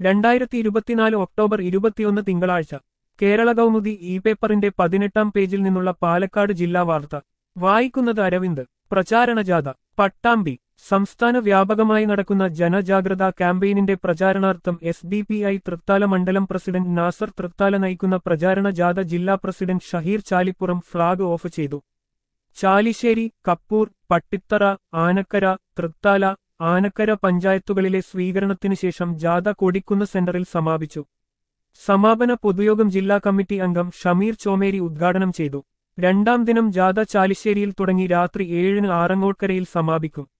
രണ്ടായിരത്തി ഇരുപത്തിനാല് ഒക്ടോബർ ഇരുപത്തിയൊന്ന് തിങ്കളാഴ്ച കേരള കൗമുദി ഇ പേപ്പറിന്റെ പതിനെട്ടാം പേജിൽ നിന്നുള്ള പാലക്കാട് ജില്ലാ വാർത്ത വായിക്കുന്നത് അരവിന്ദ് പ്രചാരണ ജാഥ പട്ടാമ്പി സംസ്ഥാന വ്യാപകമായി നടക്കുന്ന ജനജാഗ്രതാ ക്യാമ്പയിനിന്റെ പ്രചാരണാർത്ഥം S D P I Thrithala മണ്ഡലം പ്രസിഡന്റ് നാസർ തൃത്താല നയിക്കുന്ന പ്രചാരണ ജാഥ ജില്ലാ president Shaheer Chalippuram flag off ചെയ്തു ചാലിശ്ശേരി കപ്പൂർ പട്ടിത്തറ ആനക്കര തൃത്താല ആനക്കര പഞ്ചായത്തുകളിലെ സ്വീകരണത്തിനു ശേഷം ജാഥ കൊടിക്കുന്ന് സെന്ററിൽ സമാപിച്ചു സമാപന പൊതുയോഗം ജില്ലാ കമ്മിറ്റി അംഗം ഷമീർ ചോമേരി ഉദ്ഘാടനം ചെയ്തു രണ്ടാം ദിനം ജാഥ ചാലിശ്ശേരിയിൽ തുടങ്ങി രാത്രി ഏഴിന് ആറങ്ങോട്കരയിൽ സമാപിക്കും